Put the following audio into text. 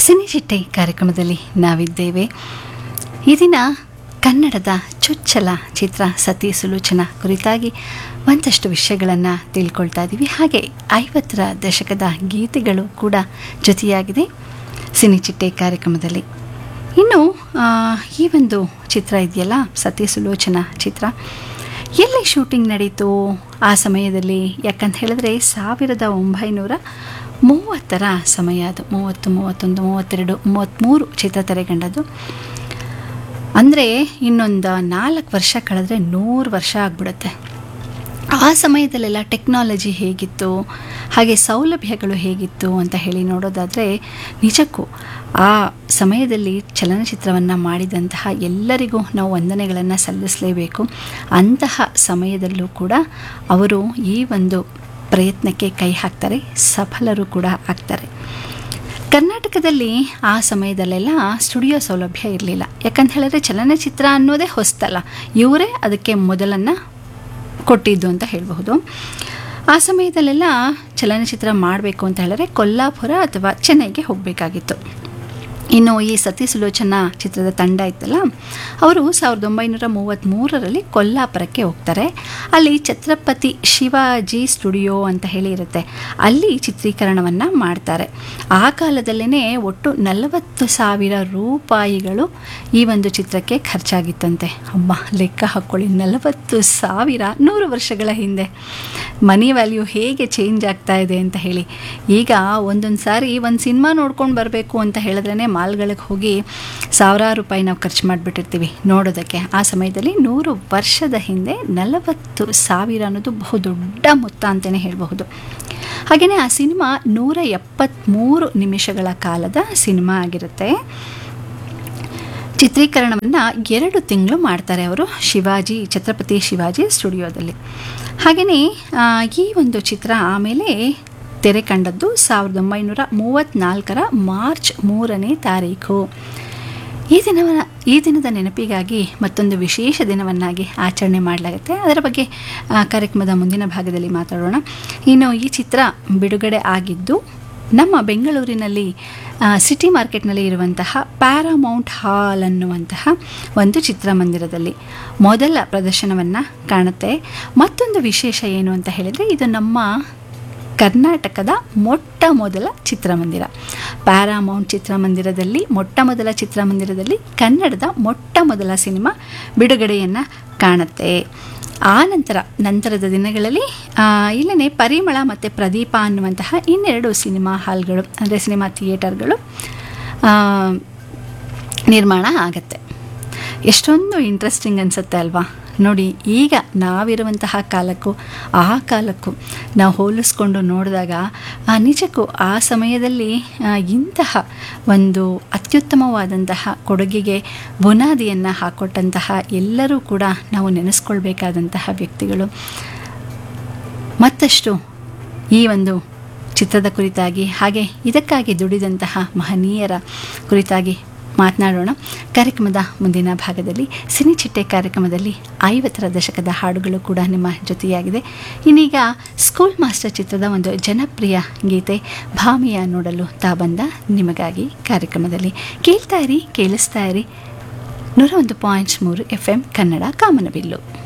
ಸಿನಿಚಿಟ್ಟೆ ಕಾರ್ಯಕ್ರಮದಲ್ಲಿ ನಾವಿದ್ದೇವೆ ಈ ದಿನ ಕನ್ನಡದ ಚೊಚ್ಚಲ ಚಿತ್ರ ಸತಿ ಸುಲೋಚನ ಕುರಿತಾಗಿ ಒಂದಷ್ಟು ವಿಷಯಗಳನ್ನು ತಿಳ್ಕೊಳ್ತಾ ಇದ್ದೀವಿ ಹಾಗೆ ಐವತ್ತರ ದಶಕದ ಗೀತೆಗಳು ಕೂಡ ಜೊತೆಯಾಗಿದೆ ಸಿನಿಚಿಟ್ಟೆ ಕಾರ್ಯಕ್ರಮದಲ್ಲಿ ಇನ್ನು ಆ, ಈ ಒಂದು ಚಿತ್ರ ಇದೆಯಲ್ಲ ಸತಿ ಸುಲೋಚನ ಚಿತ್ರ ಎಲ್ಲಿ ಶೂಟಿಂಗ್ ನಡೀತು ಆ ಸಮಯದಲ್ಲಿ ಯಾಕಂತ ಹೇಳಿದ್ರೆ ಸಾವಿರದ ಒಂಬೈನೂರ ಮೂವತ್ತರ ಸಮಯ ಅದು ಮೂವತ್ತು ಮೂವತ್ತೊಂದು ಮೂವತ್ತೆರಡು ಮೂವತ್ತ್ಮೂರು ಚಿತ್ರ ತೆರೆಗಂಡದ್ದು ಅಂದರೆ ಇನ್ನೊಂದು ನಾಲ್ಕು ವರ್ಷ ಕಳೆದ್ರೆ ನೂರು ವರ್ಷ ಆಗ್ಬಿಡುತ್ತೆ ಆ ಸಮಯದಲ್ಲೆಲ್ಲ ಟೆಕ್ನಾಲಜಿ ಹೇಗಿತ್ತು ಹಾಗೆ ಸೌಲಭ್ಯಗಳು ಹೇಗಿತ್ತು ಅಂತ ಹೇಳಿ ನೋಡೋದಾದರೆ ನಿಜಕ್ಕೂ ಆ ಸಮಯದಲ್ಲಿ ಚಲನಚಿತ್ರವನ್ನು ಮಾಡಿದಂತಹ ಎಲ್ಲರಿಗೂ ನಾವು ವಂದನೆಗಳನ್ನು ಸಲ್ಲಿಸಲೇಬೇಕು ಅಂತಹ ಸಮಯದಲ್ಲೂ ಕೂಡ ಅವರು ಈ ಒಂದು ಪ್ರಯತ್ನಕ್ಕೆ ಕೈ ಹಾಕ್ತಾರೆ ಸಫಲರು ಕೂಡ ಆಗ್ತಾರೆ ಕರ್ನಾಟಕದಲ್ಲಿ ಆ ಸಮಯದಲ್ಲೆಲ್ಲ ಸ್ಟುಡಿಯೋ ಸೌಲಭ್ಯ ಇರಲಿಲ್ಲ ಯಾಕಂತ ಹೇಳಿದ್ರೆ ಚಲನಚಿತ್ರ ಅನ್ನೋದೇ ಹೊಸ್ತಲ್ಲ ಇವರೇ ಅದಕ್ಕೆ ಮೊದಲನ್ನು ಕೊಟ್ಟಿದ್ದು ಅಂತ ಹೇಳಬಹುದು ಆ ಸಮಯದಲ್ಲೆಲ್ಲ ಚಲನಚಿತ್ರ ಮಾಡಬೇಕು ಅಂತ ಹೇಳಿದ್ರೆ ಕೊಲ್ಲಾಪುರ ಅಥವಾ ಚೆನ್ನೈಗೆ ಹೋಗಬೇಕಾಗಿತ್ತು ಇನ್ನು ಈ ಸತಿ ಸುಲೋಚನಾ ಚಿತ್ರದ ತಂಡ ಇತ್ತಲ್ಲ ಅವರು ಸಾವಿರದ ಒಂಬೈನೂರ ಮೂವತ್ತ್ಮೂರರಲ್ಲಿ ಕೊಲ್ಲಾಪುರಕ್ಕೆ ಹೋಗ್ತಾರೆ ಅಲ್ಲಿ ಛತ್ರಪತಿ ಶಿವಾಜಿ ಸ್ಟುಡಿಯೋ ಅಂತ ಹೇಳಿ ಇರುತ್ತೆ ಅಲ್ಲಿ ಚಿತ್ರೀಕರಣವನ್ನು ಮಾಡ್ತಾರೆ ಆ ಕಾಲದಲ್ಲೇ ಒಟ್ಟು ನಲವತ್ತು ಸಾವಿರ ರೂಪಾಯಿಗಳು ಈ ಒಂದು ಚಿತ್ರಕ್ಕೆ ಖರ್ಚಾಗಿತ್ತಂತೆ ಅಮ್ಮ ಲೆಕ್ಕ ಹಾಕ್ಕೊಳ್ಳಿ ನಲವತ್ತು ಸಾವಿರ ನೂರು ವರ್ಷಗಳ ಹಿಂದೆ ಮನಿ ವ್ಯಾಲ್ಯೂ ಹೇಗೆ ಚೇಂಜ್ ಆಗ್ತಾ ಇದೆ ಅಂತ ಹೇಳಿ ಈಗ ಒಂದೊಂದು ಸಾರಿ ಒಂದು ಸಿನಿಮಾ ನೋಡ್ಕೊಂಡು ಬರಬೇಕು ಅಂತ ಹೇಳಿದ್ರೇ ಮಾಲ್ಗಳಿಗೆ ಹೋಗಿ ಸಾವಿರಾರು ರೂಪಾಯಿ ನಾವು ಖರ್ಚು ಮಾಡಿಬಿಟ್ಟಿರ್ತೀವಿ ನೋಡೋದಕ್ಕೆ ಆ ಸಮಯದಲ್ಲಿ ನೂರು ವರ್ಷದ ಹಿಂದೆ ನಲವತ್ತು ಸಾವಿರ ಅನ್ನೋದು ಬಹುದೊಡ್ಡ ಮೊತ್ತ ಅಂತಲೇ ಹೇಳಬಹುದು ಹಾಗೆಯೇ ಆ ಸಿನಿಮಾ ನೂರ ಎಪ್ಪತ್ತ್ಮೂರು ನಿಮಿಷಗಳ ಕಾಲದ ಸಿನಿಮಾ ಆಗಿರುತ್ತೆ ಚಿತ್ರೀಕರಣವನ್ನು ಎರಡು ತಿಂಗಳು ಮಾಡ್ತಾರೆ ಅವರು ಶಿವಾಜಿ ಛತ್ರಪತಿ ಶಿವಾಜಿ ಸ್ಟುಡಿಯೋದಲ್ಲಿ ಹಾಗೆಯೇ ಈ ಒಂದು ಚಿತ್ರ ಆಮೇಲೆ ತೆರೆ ಕಂಡದ್ದು ಸಾವಿರದ ಒಂಬೈನೂರ ಮೂವತ್ತ್ನಾಲ್ಕರ ಮಾರ್ಚ್ ಮೂರನೇ ತಾರೀಕು ಈ ದಿನವ ಈ ದಿನದ ನೆನಪಿಗಾಗಿ ಮತ್ತೊಂದು ವಿಶೇಷ ದಿನವನ್ನಾಗಿ ಆಚರಣೆ ಮಾಡಲಾಗುತ್ತೆ ಅದರ ಬಗ್ಗೆ ಆ, ಕಾರ್ಯಕ್ರಮದ ಮುಂದಿನ ಭಾಗದಲ್ಲಿ ಮಾತಾಡೋಣ ಇನ್ನು ಈ ಚಿತ್ರ ಬಿಡುಗಡೆ ಆಗಿದ್ದು ನಮ್ಮ ಬೆಂಗಳೂರಿನಲ್ಲಿ ಆ, ಸಿಟಿ ಮಾರ್ಕೆಟ್ನಲ್ಲಿ ಇರುವಂತಹ ಪ್ಯಾರಾಮೌಂಟ್ ಹಾಲ್ ಅನ್ನುವಂತಹ ಒಂದು ಚಿತ್ರಮಂದಿರದಲ್ಲಿ ಮೊದಲ ಪ್ರದರ್ಶನವನ್ನು ಕಾಣುತ್ತೆ ಮತ್ತೊಂದು ವಿಶೇಷ ಏನು ಅಂತ ಹೇಳಿದರೆ ಇದು ನಮ್ಮ ಕರ್ನಾಟಕದ ಮೊಟ್ಟ ಮೊದಲ ಚಿತ್ರಮಂದಿರ ಪ್ಯಾರಾಮೌಂಟ್ ಚಿತ್ರಮಂದಿರದಲ್ಲಿ ಮೊಟ್ಟ ಮೊದಲ ಚಿತ್ರಮಂದಿರದಲ್ಲಿ ಕನ್ನಡದ ಮೊಟ್ಟ ಮೊದಲ ಸಿನಿಮಾ ಬಿಡುಗಡೆಯನ್ನು ಕಾಣುತ್ತೆ ಆ ನಂತರ ನಂತರದ ದಿನಗಳಲ್ಲಿ ಇಲ್ಲೇ ಪರಿಮಳ ಮತ್ತು ಪ್ರದೀಪ ಅನ್ನುವಂತಹ ಇನ್ನೆರಡು ಸಿನಿಮಾ ಹಾಲ್ಗಳು ಅಂದರೆ ಸಿನಿಮಾ ಥಿಯೇಟರ್ಗಳು ಆ, ನಿರ್ಮಾಣ ಆಗತ್ತೆ ಎಷ್ಟೊಂದು ಇಂಟ್ರೆಸ್ಟಿಂಗ್ ಅನಿಸುತ್ತೆ ಅಲ್ವಾ ನೋಡಿ ಈಗ ನಾವಿರುವಂತಹ ಕಾಲಕ್ಕೂ ಆ ಕಾಲಕ್ಕೂ ನಾವು ಹೋಲಿಸ್ಕೊಂಡು ನೋಡಿದಾಗ ಆ ನಿಜಕ್ಕೂ ಆ ಸಮಯದಲ್ಲಿ ಆ, ಇಂತಹ ಒಂದು ಅತ್ಯುತ್ತಮವಾದಂತಹ ಕೊಡುಗೆಗೆ ಬುನಾದಿಯನ್ನು ಹಾಕೊಟ್ಟಂತಹ ಎಲ್ಲರೂ ಕೂಡ ನಾವು ನೆನೆಸ್ಕೊಳ್ಬೇಕಾದಂತಹ ವ್ಯಕ್ತಿಗಳು ಮತ್ತಷ್ಟು ಈ ಒಂದು ಚಿತ್ರದ ಕುರಿತಾಗಿ ಹಾಗೆ ಇದಕ್ಕಾಗಿ ದುಡಿದಂತಹ ಮಹನೀಯರ ಕುರಿತಾಗಿ ಮಾತನಾಡೋಣ ಕಾರ್ಯಕ್ರಮದ ಮುಂದಿನ ಭಾಗದಲ್ಲಿ ಸಿನಿಚಿಟ್ಟೆ ಕಾರ್ಯಕ್ರಮದಲ್ಲಿ ಐವತ್ತರ ದಶಕದ ಹಾಡುಗಳು ಕೂಡ ನಿಮ್ಮ ಜೊತೆಯಾಗಿದೆ ಇನ್ನೀಗ ಸ್ಕೂಲ್ ಮಾಸ್ಟರ್ ಚಿತ್ರದ ಒಂದು ಜನಪ್ರಿಯ ಗೀತೆ ಭಾಮಿಯ ನೋಡಲು ತಾ ಬಂದ ನಿಮಗಾಗಿ ಕಾರ್ಯಕ್ರಮದಲ್ಲಿ ಕೇಳ್ತಾ ಇರಿ ಕೇಳಿಸ್ತಾ ಇರಿ ನೂರ ಒಂದು ಪಾಯಿಂಟ್ ಮೂರು ಎಫ್ ಎಂ ಕನ್ನಡ ಕಾಮನಬಿಲ್ಲು